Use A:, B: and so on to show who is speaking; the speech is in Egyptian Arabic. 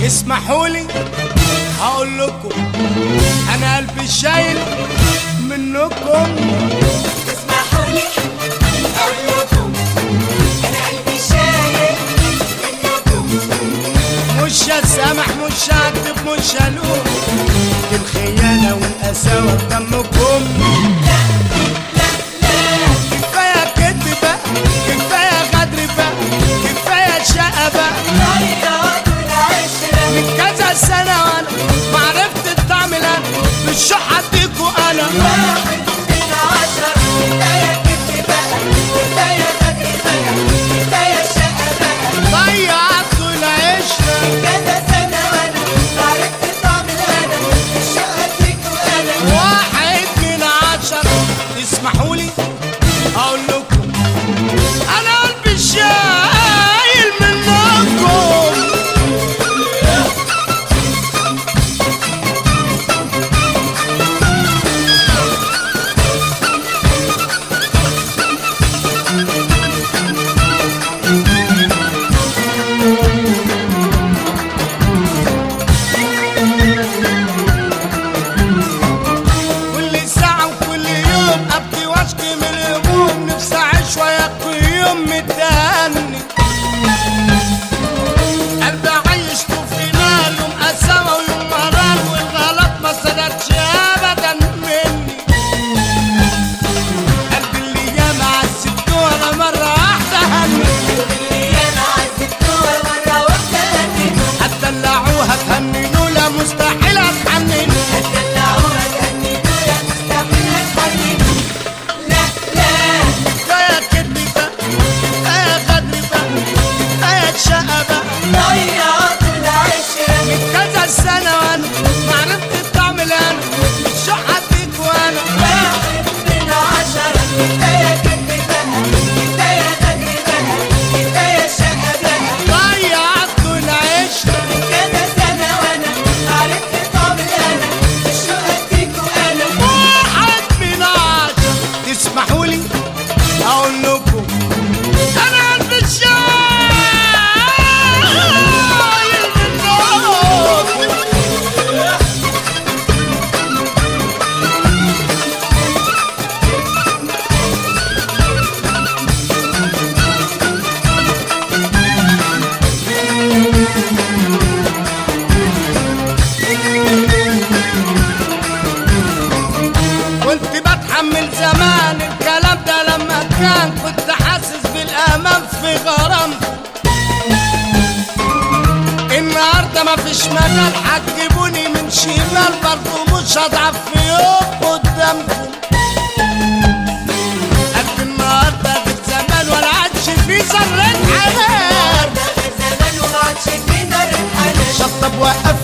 A: اسمحولي هقول لكم انا قلبي شايل منكم
B: اسمحوا لي اقول لكم انا قلبي شايل منكم
A: مش هسامح مش هكتب مش هلوم دي الخيانة والقساوة في دمكم كفاية كدب بقى كفاية غدر بقى كفاية شقة بقى
B: ضيعت العشرة
A: من كذا سنة وانا ما عرفت الطعم لا بالشح اديكوا انا
B: واحد من عشرة كفاية كدب بقى كفاية غدر بقى كفاية شقة بقى
A: ضيعتوا العشرة
B: كذا سنة وانا عرفت طعم الهنا الشقة فيك وانا
A: واحد من عشرة تسمحولي اقول لكم انا قلبي شايل منكم كل ساعة وكل يوم أبكي وأشكي من الهموم نفسي أعيش وياكل يوم متهني قلبي عايشته في نار يوم قساوة ويوم مرار والغلط ما صدرش أبدا مني قلبي اللي ياما عذبته أنا مرة واحدة هني
B: اللي انا عذبتوها مرة واحدة هني
A: هتدلعوها تهننوا لا مستحيل أتحنن
B: هتدلعوها تهنينوها مستحيل اتحنن لا لا
A: كفاية كدب بقى كفاية غدر بقى كفاية شقة بقى
B: ضيعت العشرة
A: من كذا سنة وانا ما عرفت الطعم الان مش حديك وانا
B: واحد من عشرة كفاية كدب بقى كفاية غدر بقى كفاية شقة بقى
A: ضيعتوا العشرة
B: كذا سنة وانا عرفت طعم الهنا الشقة فيك وانا
A: واحد من عشرة تسمحولي اقول لكم انا قلبي شايل منكم كنت بتحمل زمان الكلام ده لما كان كنت حاسس بالامان في غرامكم النهارده مفيش مجال هتجيبوني من شمال برضه مش هضعف في يوم قدامكم قد النهارده غير زمان ولا عادش في ذرة حنان
B: ده غير زمان وما عادش في نار الحنان
A: شطب وقف